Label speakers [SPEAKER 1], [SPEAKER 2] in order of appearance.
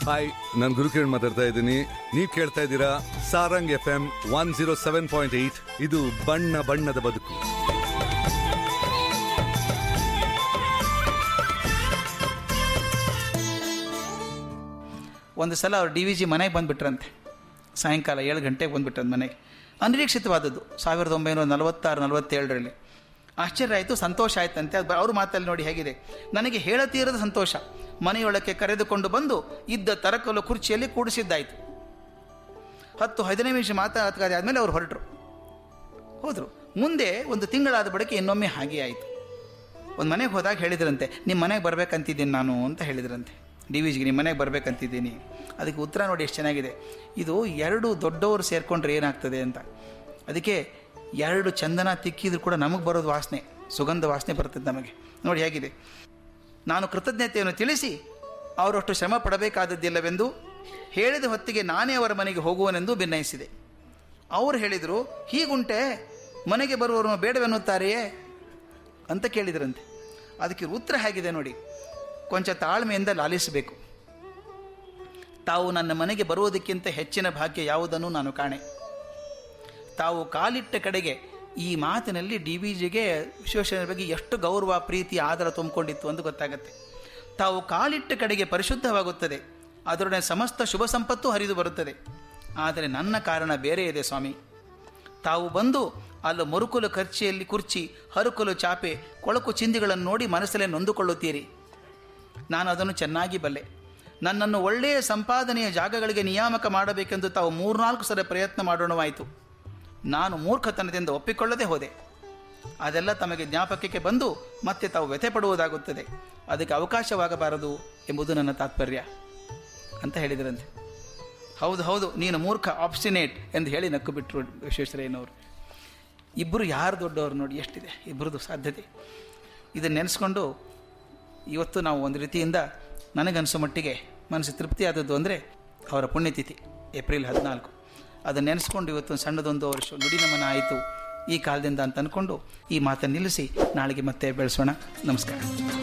[SPEAKER 1] hi ನಾನು ಗುರುಕಿರಣ್ ಮಾತಾಡ್ತಾ ಇದ್ದೀನಿ ನೀವು ಕೇಳ್ತಾ ಇದ್ದೀರಾ Sarang F M one zero seven point eight ಇದು ಬಣ್ಣ ಬಣ್ಣದ ಬದುಕು
[SPEAKER 2] ಒಂದು ಸಲ ಅವ್ರು ಡಿ ವಿ ಜಿ ಮನೆಗೆ ಬಂದುಬಿಟ್ರಂತೆ ಸಾಯಂಕಾಲ ಏಳು ಗಂಟೆಗೆ ಬಂದುಬಿಟ್ರಂತ ಮನೆಗೆ ಅನಿರೀಕ್ಷಿತವಾದದ್ದು ಸಾವಿರದ ಒಂಬೈನೂರ ನಲವತ್ತಾರು ನಲವತ್ತೇಳರಲ್ಲಿ ಆಶ್ಚರ್ಯ ಆಯಿತು ಸಂತೋಷ ಆಯ್ತಂತೆ ಅದು ಅವ್ರ ಮಾತಲ್ಲಿ ನೋಡಿ ಹೇಗಿದೆ ನನಗೆ ಹೇಳತೀರದ ಸಂತೋಷ ಮನೆಯೊಳಕ್ಕೆ ಕರೆದುಕೊಂಡು ಬಂದು ಇದ್ದ ತರಕಲು ಕುರ್ಚಿಯಲ್ಲಿ ಕೂಡಿಸಿದ್ದಾಯಿತು ಹತ್ತು ಹದಿನೈದು ನಿಮಿಷ ಮಾತಾಡ್ತಾರೆ ಆದಮೇಲೆ ಅವ್ರು ಹೊರಟರು ಹೋದರು ಮುಂದೆ ಒಂದು ತಿಂಗಳಾದ ಬಳಿಕ ಇನ್ನೊಮ್ಮೆ ಹಾಗೆ ಆಯಿತು ಒಂದು ಮನೆಗೆ ಹೋದಾಗ ಹೇಳಿದ್ರಂತೆ ನಿಮ್ಮ ಮನೆಗೆ ಬರ್ಬೇಕಂತಿದ್ದೀನಿ ನಾನು ಅಂತ ಹೇಳಿದ್ರಂತೆ ಡಿ ವಿ ಜಿಗೆ ನಿಮ್ಮ ಮನೆಗೆ ಬರ್ಬೇಕಂತಿದ್ದೀನಿ ಅದಕ್ಕೆ ಉತ್ತರ ನೋಡಿ ಎಷ್ಟು ಚೆನ್ನಾಗಿದೆ ಇದು ಎರಡು ದೊಡ್ಡವರು ಸೇರಿಕೊಂಡ್ರೆ ಏನಾಗ್ತದೆ ಅಂತ ಅದಕ್ಕೆ ಎರಡು ಚಂದನ ತಿಕ್ಕಿದ್ರು ಕೂಡ ನಮಗೆ ಬರೋದು ವಾಸನೆ ಸುಗಂಧ ವಾಸನೆ ಬರ್ತದೆ ನಮಗೆ ನೋಡಿ ಹೇಗಿದೆ ನಾನು ಕೃತಜ್ಞತೆಯನ್ನು ತಿಳಿಸಿ ಅವರಷ್ಟು ಶ್ರಮ ಪಡಬೇಕಾದದ್ದಿಲ್ಲವೆಂದು ಹೇಳಿದ ಹೊತ್ತಿಗೆ ನಾನೇ ಅವರ ಮನೆಗೆ ಹೋಗುವನೆಂದು ಭಿನ್ನಯಿಸಿದೆ ಅವರು ಹೇಳಿದರು ಹೀಗುಂಟೆ ಮನೆಗೆ ಬರುವವರನ್ನು ಬೇಡವೆನ್ನುತ್ತಾರೆಯೇ ಅಂತ ಕೇಳಿದ್ರಂತೆ ಅದಕ್ಕೆ ಉತ್ತರ ಹೇಗಿದೆ ನೋಡಿ ಕೊಂಚ ತಾಳ್ಮೆಯಿಂದ ಲಾಲಿಸಬೇಕು ತಾವು ನನ್ನ ಮನೆಗೆ ಬರುವುದಕ್ಕಿಂತ ಹೆಚ್ಚಿನ ಭಾಗ್ಯ ಯಾವುದನ್ನು ನಾನು ಕಾಣೆ ತಾವು ಕಾಲಿಟ್ಟ ಕಡೆಗೆ ಈ ಮಾತಿನಲ್ಲಿ ಡಿ ವಿ ಜಿಗೆ ವಿಶ್ವೇಶ್ವರನ ಬಗ್ಗೆ ಎಷ್ಟು ಗೌರವ ಪ್ರೀತಿ ಆದರ ತುಂಬಿಕೊಂಡಿತ್ತು ಅಂತ ಗೊತ್ತಾಗತ್ತೆ ತಾವು ಕಾಲಿಟ್ಟ ಕಡೆಗೆ ಪರಿಶುದ್ಧವಾಗುತ್ತದೆ ಅದರೊಡನೆ ಸಮಸ್ತ ಶುಭ ಸಂಪತ್ತು ಹರಿದು ಬರುತ್ತದೆ ಆದರೆ ನನ್ನ ಕಾರಣ ಬೇರೆ ಇದೆ ಸ್ವಾಮಿ ತಾವು ಬಂದು ಅಲ್ಲ ಮರುಕುಲು ಖರ್ಚಿಯಲ್ಲಿ ಕುರ್ಚಿ ಹರುಕುಲು ಚಾಪೆ ಕೊಳಕು ಚಿಂದಿಗಳನ್ನು ನೋಡಿ ಮನಸ್ಸಲ್ಲೇ ನೊಂದುಕೊಳ್ಳುತ್ತೀರಿ ನಾನು ಅದನ್ನು ಚೆನ್ನಾಗಿ ಬಲ್ಲೆ ನನ್ನನ್ನು ಒಳ್ಳೆಯ ಸಂಪಾದನೆಯ ಜಾಗಗಳಿಗೆ ನಿಯಾಮಕ ಮಾಡಬೇಕೆಂದು ತಾವು ಮೂರ್ನಾಲ್ಕು ಸಲ ಪ್ರಯತ್ನ ಮಾಡೋಣವಾಯಿತು ನಾನು ಮೂರ್ಖತನದಿಂದ ಒಪ್ಪಿಕೊಳ್ಳದೆ ಹೋದೆ ಅದೆಲ್ಲ ತಮಗೆ ಜ್ಞಾಪಕಕ್ಕೆ ಬಂದು ಮತ್ತೆ ತಾವು ವ್ಯಥೆ ಪಡುವುದಾಗುತ್ತದೆ ಅದಕ್ಕೆ ಅವಕಾಶವಾಗಬಾರದು ಎಂಬುದು ನನ್ನ ತಾತ್ಪರ್ಯ ಅಂತ ಹೇಳಿದರಂತೆ ಹೌದು ಹೌದು ನೀನು ಮೂರ್ಖ ಆಬ್ಸ್ಟಿನೇಟ್ ಎಂದು ಹೇಳಿ ನಕ್ಕು ಬಿಟ್ಟರು ವಿಶ್ವೇಶ್ವರಯ್ಯನವರು ಇಬ್ಬರು ಯಾರು ದೊಡ್ಡವರು ನೋಡಿ ಎಷ್ಟಿದೆ ಇಬ್ಬರದು ಸಾಧ್ಯತೆ ಇದನ್ನು ನೆನೆಸ್ಕೊಂಡು ಇವತ್ತು ನಾವು ಒಂದು ರೀತಿಯಿಂದ ನನಗನ್ಸೋ ಮಟ್ಟಿಗೆ ಮನಸ್ಸು ತೃಪ್ತಿ ಆದದ್ದು ಅಂದರೆ ಅವರ ಪುಣ್ಯತಿಥಿ ಏಪ್ರಿಲ್ ಹದಿನಾಲ್ಕು ಅದನ್ನು ನೆನೆಸ್ಕೊಂಡು ಇವತ್ತು ಸಣ್ಣದೊಂದು ವರ್ಷ ನುಡಿ ನಮನ ಆಯಿತು ಈ ಕಾಲದಿಂದ ಅಂತ ಅಂದ್ಕೊಂಡು ಈ ಮಾತನ್ನು ನಿಲ್ಲಿಸಿ ನಾಳೆಗೆ ಮತ್ತೆ ಬೆಳೆಸೋಣ ನಮಸ್ಕಾರ